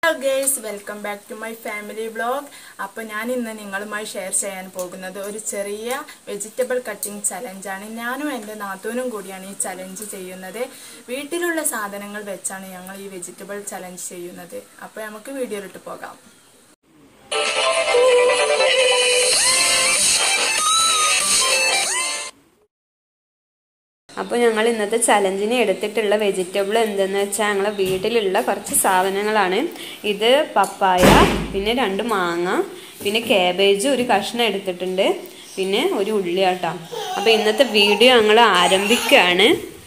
Hello girls welcome back to my family vlog അപ്പോൾ ഞാൻ ഇന്ന് നിങ്ങളുമായി ഷെയർ ചെയ്യാൻ പോകുന്നത് ഒരു ചെറിയ വെജിറ്റബിൾ കട്ടിംഗ് ചലഞ്ചാണ് ഞാനും എൻ്റെ നാത്തൂനും കൂടിയാണ് ഈ ചലഞ്ച് ചെയ്യുന്നത് വീട്ടിലുള്ള സാധനങ്ങൾ വെച്ചാണ് ഞങ്ങൾ ഈ വെജിറ്റബിൾ ചലഞ്ച് ചെയ്യുന്നത് അപ്പോൾ നമുക്ക് വീഡിയോയിലിട്ട് പോകാം അപ്പോൾ ഞങ്ങൾ ഇന്നത്തെ ചലഞ്ചിന് എടുത്തിട്ടുള്ള വെജിറ്റബിൾ എന്തെന്ന് വെച്ചാൽ ഞങ്ങളെ വീട്ടിലുള്ള കുറച്ച് സാധനങ്ങളാണ് ഇത് പപ്പായ പിന്നെ രണ്ട് മാങ്ങ പിന്നെ കാബേജ് ഒരു കഷ്ണം എടുത്തിട്ടുണ്ട് പിന്നെ ഒരു ഉള്ളിയാട്ടോ അപ്പോൾ ഇന്നത്തെ വീഡിയോ ഞങ്ങൾ ആരംഭിക്കുകയാണ്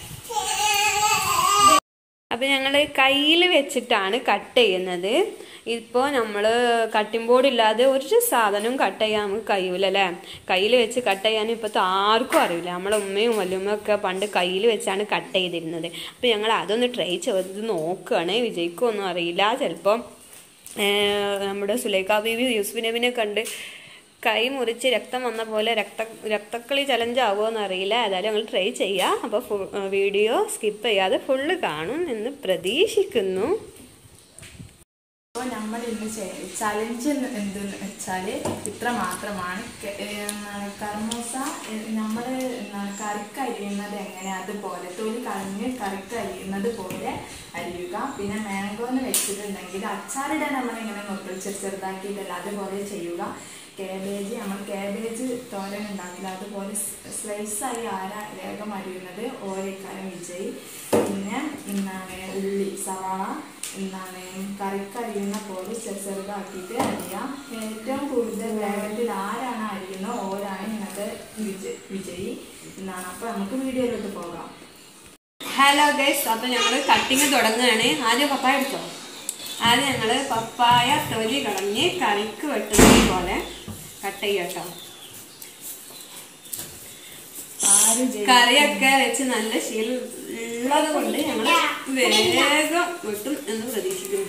അപ്പോൾ ഞങ്ങൾ കയ്യിൽ വെച്ചിട്ടാണ് കട്ട് ചെയ്യുന്നത് ഇപ്പോൾ നമ്മൾ കട്ടിംഗ് ബോർഡ് ഇല്ലാതെ ഒരു സാധനവും കട്ട് ചെയ്യാൻ നമുക്ക് കഴിയൂല അല്ലേ കയ്യിൽ വെച്ച് കട്ട് ചെയ്യാൻ ഇപ്പോഴത്തെ ആർക്കും അറിയില്ല നമ്മളെ ഉമ്മയും വല്യമ്മയും ഒക്കെ പണ്ട് കയ്യിൽ വെച്ചാണ് കട്ട് ചെയ്തിരുന്നത് അപ്പോൾ ഞങ്ങൾ അതൊന്ന് ട്രൈ ചെയ്ത് നോക്കുകയാണ് വിജയിക്കുമൊന്നും അറിയില്ല ചിലപ്പം നമ്മുടെ സുലൈഖ ബീവി യൂസുഫ് നബിനെ കണ്ട് കൈ മുറിച്ച് രക്തം വന്ന പോലെ രക്ത രക്തക്കളി ചലഞ്ച് ആവുമോ അറിയില്ല ഏതായാലും ഞങ്ങൾ ട്രൈ ചെയ്യാം അപ്പോൾ വീഡിയോ സ്കിപ്പ് ചെയ്യാതെ ഫുള്ള് കാണും എന്ന് പ്രതീക്ഷിക്കുന്നു അപ്പോൾ നമ്മൾ ഇന്ന് ചലഞ്ച് എന്തെന്ന് വെച്ചാൽ ഇത്ര മാത്രമാണ് ക- ഏ, എന്താണ് കർമൂസ നമ്മൾ കറിക്ക് അരിയുന്നത് എങ്ങനെ അതുപോലെ തൊലി കളഞ്ഞ് കറിക്ക് അരിയുന്നത് പോലെ അരിയുക പിന്നെ മാംഗോ എന്ന് വെച്ചിട്ടുണ്ടെങ്കിൽ അച്ചാറിടാൻ നമ്മളിങ്ങനെ നോക്കി ചെറു ചെറുതാക്കിയിട്ടല്ല അതുപോലെ ചെയ്യുക കാബേജ് നമ്മൾ കാബേജ് തോരൻ ഉണ്ടാക്കില്ല അതുപോലെ സ്ലൈസായി ആരാ വേഗം അരിയുന്നത് ഓരക്കാരം വിജയ് പിന്നെ എന്താണ് ഉള്ളി സവാള എന്താണ് കറിക്ക് അരിയുന്ന പോലെ ചെറു ചെറുതാക്കിയിട്ട് അരിയാം ഏറ്റവും കൂടുതൽ വേഗത്തിൽ ആരാണ് അരിയുന്നത് ഓരാണ് ഇന്നത്തെ വിജയ് വിജയി എന്നാണ് അപ്പോൾ നമുക്ക് വീഡിയോയിലോട്ട് പോകാം ഹലോ ഗൈസ് അപ്പോൾ ഞങ്ങൾ കട്ടിങ് തുടങ്ങുകയാണ് ആദ്യം പപ്പായ എടുത്തോ ആദ്യം ഞങ്ങൾ പപ്പായ തൊലി കളഞ്ഞ് കറിക്ക് വെട്ടുന്നത് പോലെ കട്ട് ചെയ്യട്ടോ ആര് ജയി കറിയൊക്കെ വെച്ച് നല്ല ശീലം ഉള്ളത് കൊണ്ട് ഞങ്ങൾ വേഗം വെട്ടും എന്ന് പ്രതീക്ഷിക്കുന്നു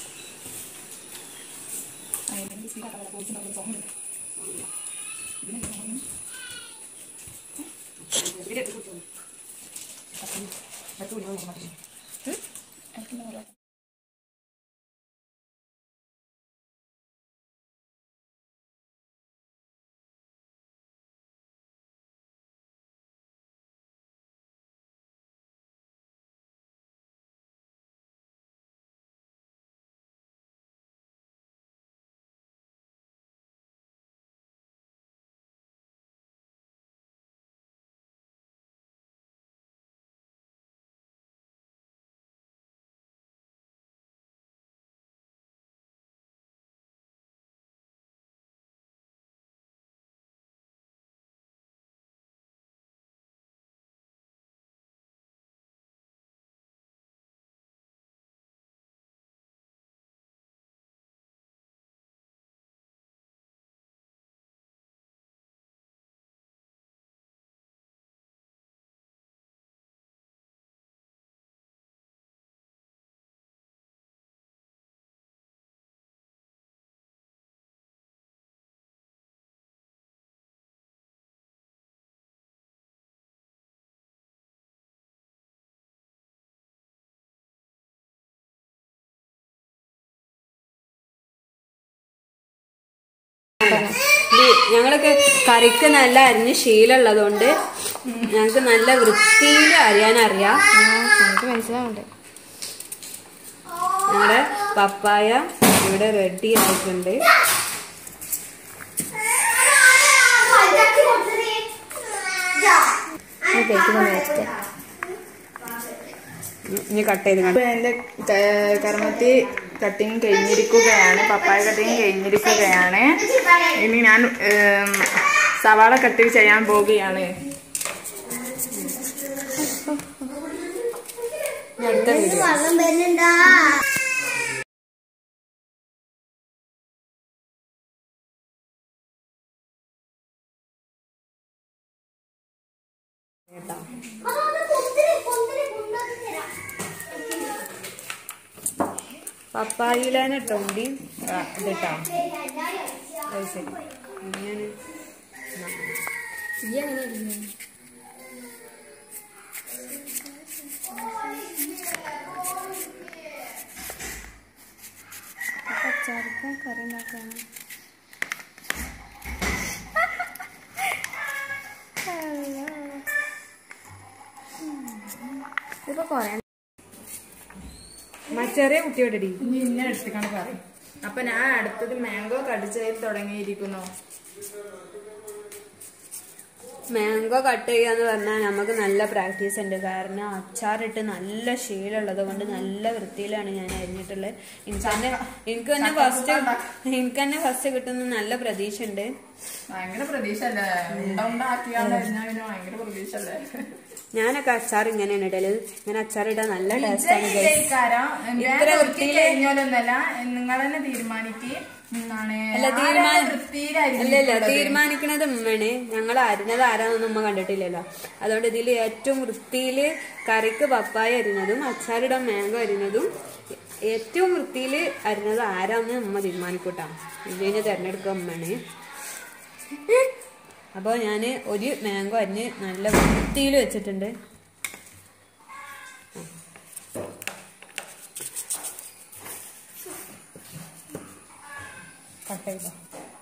ഇത് ഞങ്ങളൊക്കെ കറിക്ക് നല്ല അരിഞ്ഞ് ശീലമുള്ളതുകൊണ്ട് ഞങ്ങൾക്ക് നല്ല വൃത്തിയിൽ അരിയാനറിയാം ഞങ്ങളുടെ പപ്പായ ഇവിടെ റെഡി ആയിട്ടുണ്ട് ഇനി കട്ട് ചെയ്ത് ഇപ്പൊ എന്റെ ക- കർമ്മത്തി കട്ടിങ് കഴിഞ്ഞിരിക്കുകയാണ് പപ്പായ കട്ടിങ് കഴിഞ്ഞിരിക്കുകയാണ് ഇനി ഞാൻ ഏം, സവാള കട്ട് ചെയ്യാൻ പോവുകയാണ് ഇനി അടുത്ത വീഡിയോ പപ്പായിലാണ് ടൊണ്ടി ആ, ഇതിട്ടോ അത് ശരി ഇങ്ങനെ അച്ചാർക്ക് കറി ഉണ്ടാക്കാണ് ഇപ്പൊ കൊറേ മച്ചേറിയ കുട്ടിയോടടി ഇനി ഇന്നെ എടുത്തിക്കാണ് പറയും അപ്പൊ ഞാൻ അടുത്തത് മാംഗോ കടിച്ചതിൽ തുടങ്ങിയിരിക്കുന്നു മാംഗോ കട്ട് ചെയ്യാന്ന് പറഞ്ഞാൽ നമുക്ക് നല്ല പ്രാക്ടീസ് ഉണ്ട് കാരണം അച്ചാറിട്ട് നല്ല ശീലമുള്ളത് കൊണ്ട് നല്ല വൃത്തിയിലാണ് ഞാൻ അരിഞ്ഞിട്ടുള്ളത് എനിക്ക് തന്നെ എനിക്ക് തന്നെ ഫസ്റ്റ് എനിക്ക് തന്നെ ഫസ്റ്റ് കിട്ടുന്ന നല്ല പ്രതീക്ഷ ഉണ്ട് ഭയങ്കര പ്രതീക്ഷ അല്ലേ ഉണ്ട ഉണ്ടാക്കിയാണ്ട് കഴിഞ്ഞാൽ പിന്നെ ഭയങ്കര പ്രതീക്ഷ അല്ലേ ഞാനൊക്കെ അച്ചാർ ഇങ്ങനെയാണ് ഇടല് ഞാൻ അച്ചാർ ഇടാൻ നല്ല ടേസ്റ്റാണ് വിജയിക്കാരം ഇത്ര വൃത്തിയില് കഴിഞ്ഞോലൊന്നല്ല നിങ്ങൾ തന്നെ തീരുമാനിക്ക് എന്താണ് അല്ല ആരാണ് തീരുമാനം വൃത്തിയിലായിരിക്കും അല്ലല്ല തീരുമാനിക്കണത് ഉമ്മയാണ് ഞങ്ങൾ അരിഞ്ഞത് ആരാന്നൊന്നും ഉമ്മ കണ്ടിട്ടില്ലല്ലോ അതുകൊണ്ട് ഇതിൽ ഏറ്റവും വൃത്തിയില് കറിക്ക് പപ്പായ അരിഞ്ഞതും അച്ചാറിടാൻ മാംഗോ അരിഞ്ഞതും ഏറ്റവും വൃത്തിയിൽ അരിഞ്ഞത് ആരാന്ന് ഉമ്മ തീരുമാനിക്കൂട്ടാ ഇതിനെ തെരഞ്ഞെടുക്കുക ഉമ്മയാണ് അപ്പോൾ ഞാൻ ഒരു മാംഗോ അരിഞ്ഞ് നല്ല വൃത്തിയിൽ വെച്ചിട്ടുണ്ട് കട്ട് ചെയ്തോ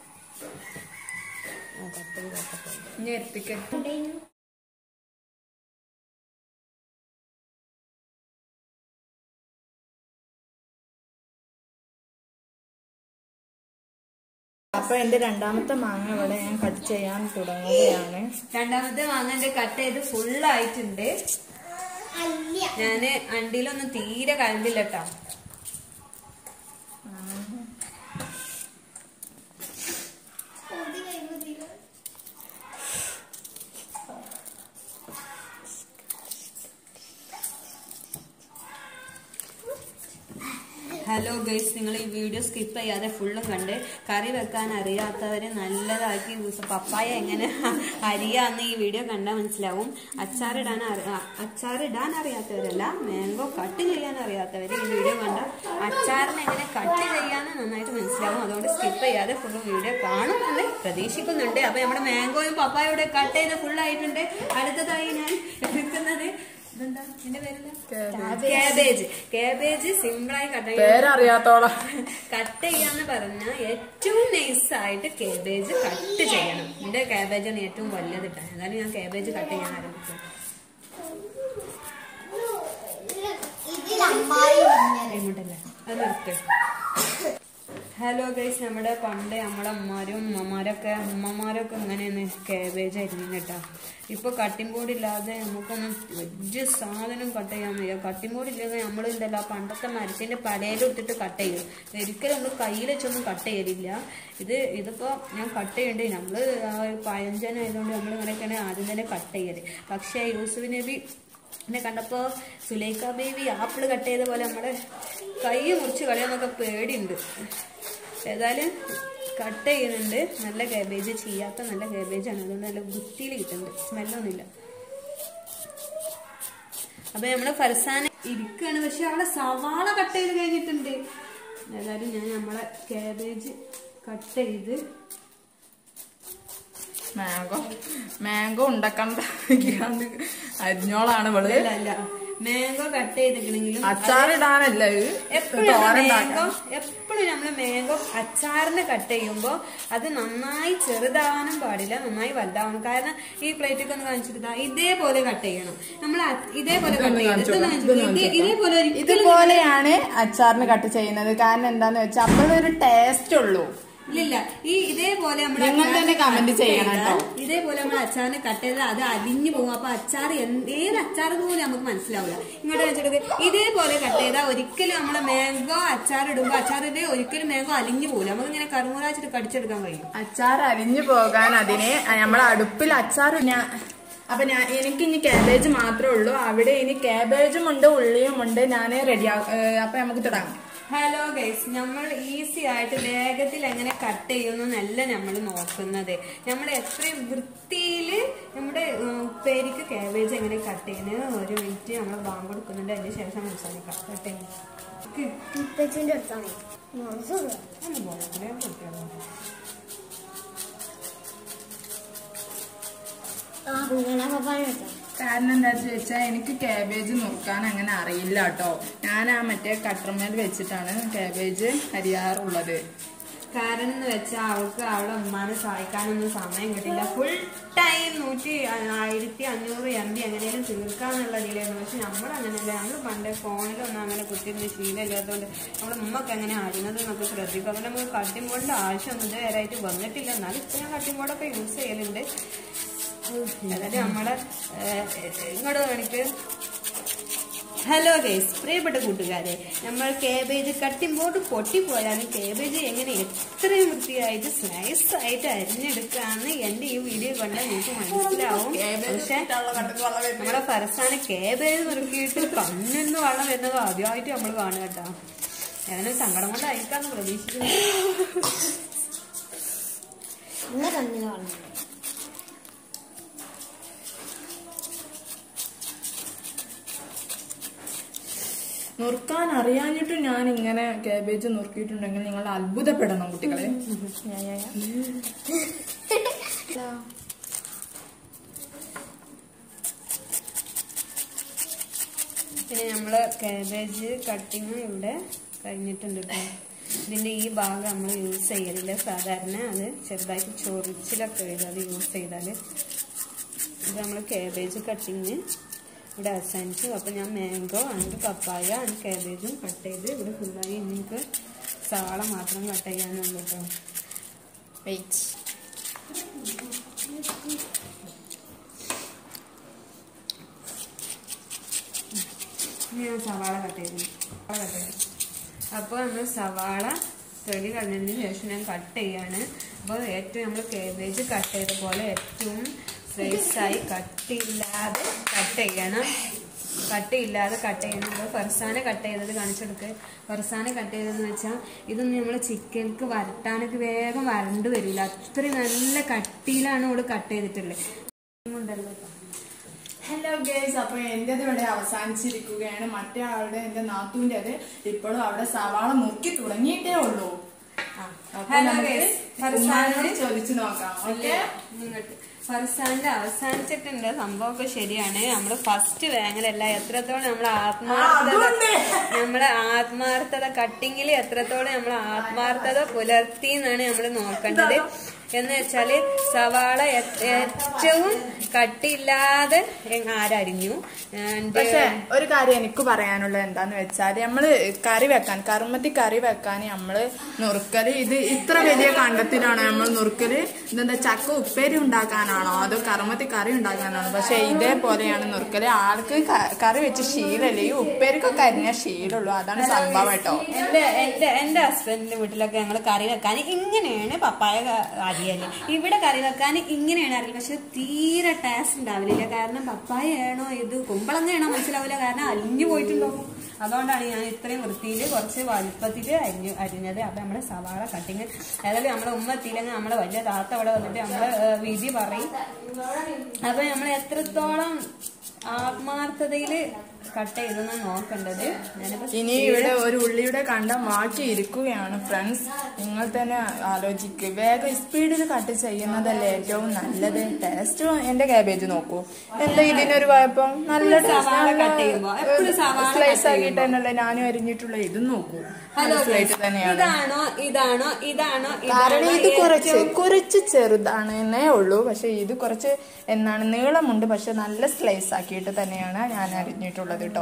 ആ കട്ട് ചെയ്ത് കട്ട് ചെയ്ത് ഇനി എത്തിക്ക അപ്പൊ എന്റെ രണ്ടാമത്തെ മാങ്ങ ഇവിടെ ഞാൻ കട്ട് ചെയ്യാൻ തുടങ്ങുകയാണ് രണ്ടാമത്തെ മാങ്ങന്റെ കട്ട് ചെയ്ത് ഫുൾ ആയിട്ടുണ്ട് ഞാന് അണ്ടിയിലൊന്നും തീരെ കലണ്ടില്ല കേട്ടോ ഹലോ ഗൈസ് നിങ്ങൾ ഈ വീഡിയോ സ്കിപ്പ് ചെയ്യാതെ ഫുള്ളും കണ്ട് കറി വെക്കാൻ അറിയാത്തവര് നല്ലതാക്കി യൂസ് പപ്പായ എങ്ങനെ അരിയാന്ന് ഈ വീഡിയോ കണ്ടാൽ മനസ്സിലാവും അച്ചാറിടാൻ അറി- ആ, അച്ചാറിടാൻ അറിയാത്തവരല്ല മാംഗോ കട്ട് ചെയ്യാൻ അറിയാത്തവര് ഈ വീഡിയോ കണ്ട അച്ചാറിനെ എങ്ങനെ കട്ട് ചെയ്യാന്ന് നന്നായിട്ട് മനസ്സിലാവും അതുകൊണ്ട് സ്കിപ്പ് ചെയ്യാതെ ഫുള്ളും വീഡിയോ കാണുമെന്ന് പ്രതീക്ഷിക്കുന്നുണ്ട് അപ്പൊ നമ്മുടെ മാംഗോയും പപ്പായയുടെ കട്ട് ചെയ്ത് ഫുൾ ആയിട്ടുണ്ട് അടുത്തതായി ഞാൻ എടുക്കുന്നത് ഇതെന്താ എന്റെ പേരെന്താ കാബേജ് കാബേജ് സിമ്പിളായി കട്ട് ചെയ്യാൻ പേരറിയാത്തോളം കട്ട് ചെയ്യാന്ന് പറഞ്ഞാൽ ഏറ്റവും നൈസായിട്ട് കാബേജ് കട്ട് ചെയ്യണം എന്റെ കാബേജാണ് ഏറ്റവും വലുത് ഇട്ടാ എന്നാലും ഞാൻ കാബേജ് കട്ട് ചെയ്യാൻ ആരംഭിക്കും എങ്ങോട്ടല്ലേ അത് നിർത്ത് ഹലോ ഗൈസ് നമ്മുടെ പണ്ട് നമ്മുടെ അമ്മമാരും ഉമ്മമാരൊക്കെ ഉമ്മമാരൊക്കെ ഇങ്ങനെയാണ് കാബേജ് അരിഞ്ഞു കേട്ടോ ഇപ്പൊ കട്ടിംഗ് ബോർഡ് ഇല്ലാതെ നമുക്കൊന്നും ഒരു സാധനം കട്ട് ചെയ്യാൻ വയ്യ കട്ടിംഗ് ബോർഡ് ഇല്ലെങ്കിൽ നമ്മൾ ഉണ്ടല്ലോ പണ്ടത്തെ മരത്തിന്റെ പലയിലും ഇട്ടിട്ട് കട്ട് ചെയ്യും ഒരിക്കലും നമ്മൾ കയ്യിൽ വെച്ചൊന്നും കട്ട് ചെയ്യലില്ല ഇത് ഇതിപ്പോ ഞാൻ കട്ട് ചെയ്യണ്ടേ നമ്മള് ആ ഒരു പഴഞ്ചനായതുകൊണ്ട് നമ്മൾ ഇങ്ങനെയൊക്കെയാണ് ആദ്യം തന്നെ കട്ട് ചെയ്യല് പക്ഷേ യൂസുഫ് നബി എന്നെ കണ്ടപ്പോ സുലൈഖ ബേബി ആപ്പിള് കട്ട് ചെയ്ത പോലെ നമ്മുടെ കൈ മുറിച്ച് കളയാന്നൊക്കെ പേടിയുണ്ട് ഏതായാലും കട്ട് ചെയ്യുന്നുണ്ട് നല്ല കാബേജ് ചെയ്യാത്ത നല്ല കാബേജാണ് അതുകൊണ്ട് നല്ല വൃത്തിയിൽ കിട്ടുന്നുണ്ട് സ്മെല്ലൊന്നുമില്ല അപ്പൊ നമ്മള് ഫർസാന ഇരിക്കാണ് പക്ഷെ അവളെ സവാള കട്ട് ചെയ്ത് കഴിഞ്ഞിട്ടുണ്ട് ഏതായാലും ഞാൻ നമ്മളെ കാബേജ് കട്ട് ചെയ്ത് മാംഗോ മാംഗോ ഉണ്ടാക്കണ്ട അരിഞ്ഞോളാണ് ഇവള് അല്ല അല്ല മാംഗോ കട്ട് ചെയ്തിട്ടുണ്ടെങ്കിലും അച്ചാറിടാനല്ല ഇത് എപ്പോഴും മാംഗോ എപ്പോഴും നമ്മള് മാംഗോ അച്ചാറിന് കട്ട് ചെയ്യുമ്പോ അത് നന്നായി ചെറുതാവാനും പാടില്ല നന്നായി വലുതാവണം കാരണം ഈ പ്ലേറ്റൊക്കെ ഒന്ന് കാണിച്ചിട്ട് ഇതേപോലെ കട്ട് ചെയ്യണം നമ്മൾ ഇതേപോലെ കട്ട് ചെയ്യണം ഇതൊന്ന് കാണിച്ചു കൊടുക്ക്. ഇത് ഇതേപോലെ ഒരിക്കലും ഇതുപോലെയാണ് അച്ചാറിന് കട്ട് ചെയ്യുന്നത് കാരണം എന്താന്ന് വെച്ചാൽ അപ്പോഴൊരു ടേസ്റ്റ് ഉള്ളൂ ഇല്ലില്ല ഈ ഇതേപോലെ നമ്മൾ നിങ്ങൾ തന്നെ comment ചെയ്യണം കേട്ടോ. ഇതേപോലെ നമ്മൾ അച്ചാറിന് കട്ട് ചെയ്താൽ അത് അലിഞ്ഞു പോകും അപ്പൊ അച്ചാർ എന്ത് ഏത് അച്ചാർ പോലും നമുക്ക് മനസ്സിലാവില്ല ഇങ്ങോട്ട് വെച്ചിട്ട് ഇതേപോലെ കട്ട് ചെയ്താൽ ഒരിക്കലും നമ്മളെ മാംഗോ അച്ചാർ ഇടുമ്പോ അച്ചാറിന്റെ ഒരിക്കലും മാംഗോ അലിഞ്ഞു പോകില്ല നമുക്ക് ഇങ്ങനെ കറുമുറാച്ചിട്ട് കടിച്ചെടുക്കാൻ കഴിയും അച്ചാർ അരിഞ്ഞു പോകാൻ അതിന് നമ്മളെ അടുപ്പിൽ അച്ചാർ ഞാൻ അപ്പൊ ഞാൻ എനിക്ക് ഇനി കാബേജ് മാത്രമേ ഉള്ളൂ അവിടെ ഇനി കാബേജും ഉണ്ട് ഉള്ളിയും ഉണ്ട് ഞാൻ റെഡി അപ്പൊ നമുക്ക് തുടങ്ങാം ഹലോ ഗൈസ് നമ്മൾ ഈസി ആയിട്ട് വേഗത്തിൽ എങ്ങനെ കട്ട് ചെയ്യുന്നല്ല നമ്മൾ നോക്കുന്നത് നമ്മൾ എത്രയും വൃത്തിയിൽ നമ്മുടെ ഉം, ഉപ്പേരിക്ക് കാബേജ് എങ്ങനെ കട്ട് ചെയ്യുന്നത് ഒരു മിനിറ്റ് നമ്മൾ ബാങ്ക് കൊടുക്കുന്നുണ്ട് അതിന് ശേഷം സംസാരിക്കാം കട്ട് ചെയ്യുന്നത് മുത്തച്ഛൻ്റെ അടുത്താണ് മനസ്സുള്ള ഒന്ന് പോയാൽ കുട്ടികളോ ആ കുഞ്ഞാ പപ്പായ വെച്ചാ കാരണം എന്താ വെച്ചാൽ എനിക്ക് കാബേജ് നുറുക്കാൻ അങ്ങനെ അറിയില്ല കേട്ടോ ഞാൻ ആ മറ്റേ കട്ടർമേൽ വെച്ചിട്ടാണ് കാബേജ് അരിയാറുള്ളത് കാരണം എന്ന് വെച്ചാൽ അവൾക്ക് അവളെ ഉമ്മാനെ സഹായിക്കാനൊന്നും സമയം കിട്ടില്ല ഫുൾ ടൈം നൂറ്റി ആയിരത്തി അഞ്ഞൂറ് എം ബി എങ്ങനെയും തീർക്കാന്നുള്ള ഇതിലായിരുന്നു പക്ഷെ നമ്മൾ അങ്ങനെയല്ല ഞങ്ങൾ പണ്ട് ഫോണിലൊന്നും അങ്ങനെ കുത്തിയിരുന്ന് ശീലമില്ലാത്തതുകൊണ്ട് നമ്മുടെ ഉമ്മക്ക് എങ്ങനെ അറിയുന്നത് നമുക്ക് ശ്രദ്ധിക്കും അതുകൊണ്ട് നമുക്ക് കട്ടിംഗ് ബോർഡിന്റെ ആവശ്യമൊന്നും ഇതുവരെയായിട്ട് വന്നിട്ടില്ല എന്നാലും ഇപ്പൊ ഞാൻ കട്ടിംഗ് ബോർഡൊക്കെ യൂസ് ചെയ്യലുണ്ട് അതായത് നമ്മളെ ഏഹ്, ഇങ്ങോട്ട് എനിക്ക് ഹലോ ഗൈസ് പ്രിയപ്പെട്ട കൂട്ടുകാരെ നമ്മൾ കേബേജ് കട്ടിംഗ് പൊട്ടിപ്പോയാലും കേബേജ് എങ്ങനെ എത്രയും വൃത്തിയായിട്ട് സ്ലൈസ് ആയിട്ട് അരിഞ്ഞെടുക്കാന്ന് എന്റെ ഈ വീഡിയോ കണ്ടാൽ നിങ്ങൾക്ക് മനസ്സിലാവും പക്ഷെ നമ്മുടെ ഫർസാന കേബേജ് നുറുക്കിയിട്ട് കണ്ണിന്ന് വെള്ളം വരുന്നത് ആദ്യമായിട്ട് നമ്മൾ കാണുക കേട്ടോ അങ്ങനെ സങ്കടം കൊണ്ടായിരിക്കാന്ന് പ്രതീക്ഷിക്കുന്നു ഇന്ന് കണ്ണിന് വന്നു നുറുക്കാൻ അറിയാഞ്ഞിട്ടും ഞാൻ ഇങ്ങനെ കാബേജ് നുറുക്കിയിട്ടുണ്ടെങ്കിൽ നിങ്ങൾ അത്ഭുതപ്പെടണം കുട്ടികളെ പിന്നെ നമ്മള് കാബേജ് കട്ടിങ് ഇവിടെ കഴിഞ്ഞിട്ടുണ്ട് കേട്ടോ ഇതിന്റെ ഈ ഭാഗം നമ്മൾ യൂസ് ചെയ്യലില്ല സാധാരണ അത് ചെറുതായിട്ട് ചൊറിച്ചിലൊക്കെ വരും അത് യൂസ് ചെയ്താല് ഇത് നമ്മൾ കാബേജ് കട്ടിങ് ഇവിടെ അവസാനിച്ചു അപ്പൊ ഞാൻ മാംഗോ ആൻഡ് പപ്പായ ആൻഡ് കാബേജും കട്ട് ചെയ്ത് ഇവിടെ ഫുള്ളായി എനിക്ക് സവാള മാത്രം കട്ട് ചെയ്യാനുള്ളൂ കേട്ടോ വെയിറ്റ് ഇനി ഞാൻ സവാള കട്ട് ചെയ്തു സവാള കട്ട് ചെയ്തു അപ്പോൾ നമ്മൾ സവാള തൊലി കളഞ്ഞതിന് ശേഷം ഞാൻ കട്ട് ചെയ്യാണ് അപ്പോൾ ഏറ്റവും നമ്മൾ കേബേജ് കട്ട് ചെയ്ത പോലെ ഏറ്റവും സ്ലൈസായി കട്ടിയില്ലാതെ കട്ട് ചെയ്യണം കട്ടിയില്ലാതെ കട്ട് ചെയ്യണം അപ്പോൾ ഫർസാന കട്ട് ചെയ്തത് കാണിച്ചെടുക്ക് ഫർസാന കട്ട് ചെയ്തതെന്ന് വെച്ചാൽ ഇതൊന്നും നമ്മൾ ചിക്കൻക്ക് വരട്ടാനൊക്കെ വേഗം വരണ്ട് വരില്ല അത്രയും നല്ല കട്ടിയിലാണ് അവള് കട്ട് ചെയ്തിട്ടുള്ളത് ഉണ്ടല്ലോ കേട്ടോ. ഹലോ ഗേസ് അപ്പൊ എന്റേത് ഇവിടെ അവസാനിച്ചിരിക്കുകയാണ് മറ്റേ ആളുടെ എന്റെ നാത്തൂൻ്റെത് ഇപ്പോഴും അവിടെ സവാള മുക്കി തുടങ്ങിയിട്ടേ ഉള്ളൂ അപ്പൊ Hello നമുക്ക് guys. ഉമ്മാനോട് ചോദിച്ചു നോക്കാം ഓക്കെ ഇങ്ങോട്ട് ഫർസാന്റെ അവസാനിച്ചിട്ടുണ്ട് സംഭവമൊക്കെ ശരിയാണ് നമ്മള് ഫസ്റ്റ് വേങ്ങലല്ല എത്രത്തോളം നമ്മൾ ആത്മാർത്ഥത അതുകൊണ്ട്. നമ്മളെ ആത്മാർത്ഥത കട്ടിങ്ങിൽ എത്രത്തോളം നമ്മൾ ആത്മാർത്ഥത പുലർത്തി എന്നാണ് നമ്മൾ നോക്കേണ്ടത് എന്ന് വെച്ചാല് സവാള എ- ഏറ്റവും കട്ടിയില്ലാതെ എങ് ആരരിഞ്ഞു And പക്ഷെ ഒരു കാര്യം എനിക്ക് പറയാനുള്ളത് എന്താന്ന് വെച്ചാല് നമ്മള് കറി വെക്കാൻ കറുമത്തി കറി വെക്കാൻ നമ്മള് നുറുക്കല് ഇത് ഇത്ര വലിയ കണ്ടത്തിലാണോ നമ്മൾ നുറുക്കല് ഇതെന്താ ചക്ക ഉപ്പേരി ഉണ്ടാക്കാനാണോ അതോ കറുമത്തി കറി ഉണ്ടാക്കാനാണോ പക്ഷെ ഇതേപോലെയാണ് നുറുക്കല് ആൾക്ക് ക- കറി വെച്ച് ശീലല്ലേ ഈ ഉപ്പേരിക്കൊക്കെ അരിഞ്ഞ ശീലമുള്ളൂ അതാണ് സംഭവം കേട്ടോ എന്റെ എന്റെ എന്റെ ഹസ്ബൻഡിന്റെ വീട്ടിലൊക്കെ ഞങ്ങൾ കറി വെക്കാൻ ഇങ്ങനെയാണ് പപ്പായ ക- അരിയല് ഇവിടെ കറി വെക്കാൻ ഇങ്ങനെയാണ് അറിയില്ല പക്ഷെ തീരെ ടേസ്റ്റ് ഉണ്ടാവില്ല കാരണം പപ്പായ ആണോ ഇത് കുമ്പളങ്ങയാണോ മനസ്സിലാവില്ല കാരണം അലിഞ്ഞു പോയിട്ടുണ്ടാവും അതുകൊണ്ടാണ് ഞാൻ ഇത്രയും വൃത്തിയിൽ കുറച്ച് വലുപ്പത്തിൽ അരിഞ്ഞു അരിഞ്ഞത് അപ്പൊ നമ്മുടെ സവാള കട്ടിങ് ഏതായാലും നമ്മളെ ഉമ്മ എത്തിയില്ലെങ്കിൽ നമ്മളെ വലിയ താത്ത അവിടെ വന്നിട്ട് നമ്മളെ ഏഹ്, വിധി പറയും അപ്പൊ നമ്മൾ എത്രത്തോളം ആത്മാർത്ഥതയിൽ കട്ട് ചെയ്തെന്ന് നോക്കേണ്ടത് ഞാനിപ്പോ ഇനി ഇവിടെ ഒരു ഉള്ളിയുടെ കണ്ടം മാറ്റി ഇരിക്കുകയാണ് ഫ്രണ്ട്സ് നിങ്ങൾ തന്നെ ആലോചിക്കുക വേഗം സ്പീഡിൽ കട്ട് ചെയ്യുന്നതല്ലേ ഏറ്റവും നല്ലത് ടേസ്റ്റ് എന്റെ കാബേജ് നോക്കൂ എന്താ ഇതിനൊരു കുഴപ്പം നല്ല സവാള cut ചെയ്യുമ്പോ, എപ്പോഴും സവാള cut സ്ലൈസ് ആക്കിയിട്ട് തന്നെയല്ലേ ഞാനും അരിഞ്ഞിട്ടുള്ള ഇതും നോക്കൂ ഹലോ സ്ലൈറ്റ് തന്നെയാണ് ഇതാണോ ഇതാണോ ഇതാണോ കാരണം ഇതാണോ ഇത് കുറച്ച് കുറച്ച് ചെറുതാണ് എന്നേ ഉള്ളൂ പക്ഷെ ഇത് കുറച്ച് എന്താണ് നീളമുണ്ട് പക്ഷെ നല്ല സ്ലൈസ് ആക്കിയിട്ട് തന്നെയാണ് ഞാൻ അരിഞ്ഞിട്ടുള്ളത് കേട്ടോ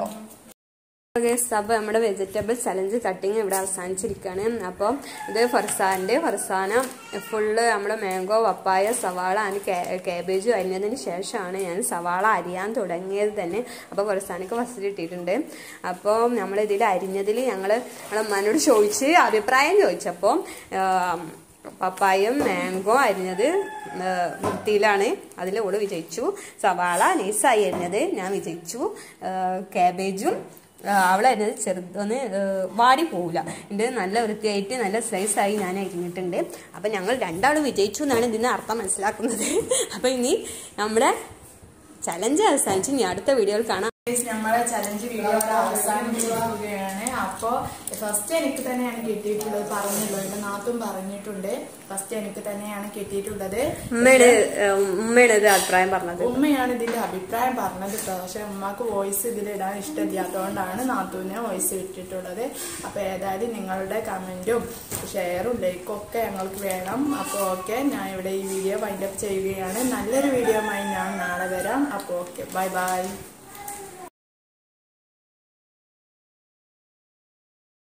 അപ്പൊ നമ്മുടെ വെജിറ്റബിൾ ചലഞ്ച് കട്ടിങ് ഇവിടെ അവസാനിച്ചിരിക്കുകയാണ് അപ്പോൾ ഇത് ഫർസാന്റെ ഫർസാന ഫുള്ള് നമ്മുടെ മാംഗോ പപ്പായ സവാള ആൻഡ് കാബേജും അരിഞ്ഞതിന് ശേഷമാണ് ഞാൻ സവാള അരിയാൻ തുടങ്ങിയത് തന്നെ അപ്പോൾ ഫർസാനക്ക് ഫസ്റ്റ് ഇട്ടിട്ടുണ്ട് അപ്പോൾ നമ്മൾ ഇതിൽ അരിഞ്ഞതിൽ ഞങ്ങൾ നമ്മളെ അമ്മനോട് ചോദിച്ച് അഭിപ്രായം ചോദിച്ചപ്പോൾ പപ്പായും മാംഗോ അരിഞ്ഞത് ആ, വൃത്തിയിലാണ് അതിൽ ഓള് വിജയിച്ചു സവാള നൈസായി അരിഞ്ഞത് ഞാൻ വിജയിച്ചു ആ, കാബേജും ആ, അവളെ അരിഞ്ഞത് ചെറുതൊന്ന് ആ, വാടി പോവില്ല ഇത് നല്ല വൃത്തിയായിട്ട് നല്ല സ്ലൈസായി ഞാൻ അരിഞ്ഞിട്ടുണ്ട് അപ്പം ഞങ്ങൾ രണ്ടാളും വിജയിച്ചു എന്നാണ് ഇതിന് അർത്ഥം മനസ്സിലാക്കുന്നത് അപ്പം ഇനി നമ്മുടെ ചലഞ്ച് അവസാനിച്ച് ഇനി അടുത്ത വീഡിയോയിൽ കാണാം Guys, നമ്മളെ ചലഞ്ച് വീഡിയോ ഇവിടെ അവസാനിച്ചിരിക്കുകയാണ് അപ്പോൾ ഫസ്റ്റ് എനിക്ക് തന്നെയാണ് കിട്ടിയിട്ടുള്ളത് പറഞ്ഞല്ലോ എന്റെ നാത്തും പറഞ്ഞിട്ടുണ്ട് ഫസ്റ്റ് എനിക്ക് തന്നെയാണ് കിട്ടിയിട്ടുള്ളത് ഉമ്മയുടെ ഏഹ്, ഉമ്മയുടെ ഒരു അഭിപ്രായം പറഞ്ഞത് ഉമ്മയാണ് ഇതിന്റെ അഭിപ്രായം പറഞ്ഞത് കേട്ടോ പക്ഷെ ഉമ്മക്ക് വോയിസ് ഇതിലിടാൻ ഇഷ്ടമില്ലാത്തതുകൊണ്ടാണ് നാത്തൂനെ വോയിസ് ഇട്ടിട്ടുള്ളത് അപ്പൊ ഏതായാലും നിങ്ങളുടെ കമന്റും ഷെയറും ലൈക്കും ഒക്കെ ഞങ്ങൾക്ക് വേണം അപ്പോൾ ഓക്കെ ഞാൻ ഇവിടെ ഈ വീഡിയോ വൈൻഡപ്പ് ചെയ്യുകയാണ് നല്ലൊരു വീഡിയോ ഞാൻ നാളെ വരാം അപ്പോൾ ഓക്കെ ബൈ ബൈ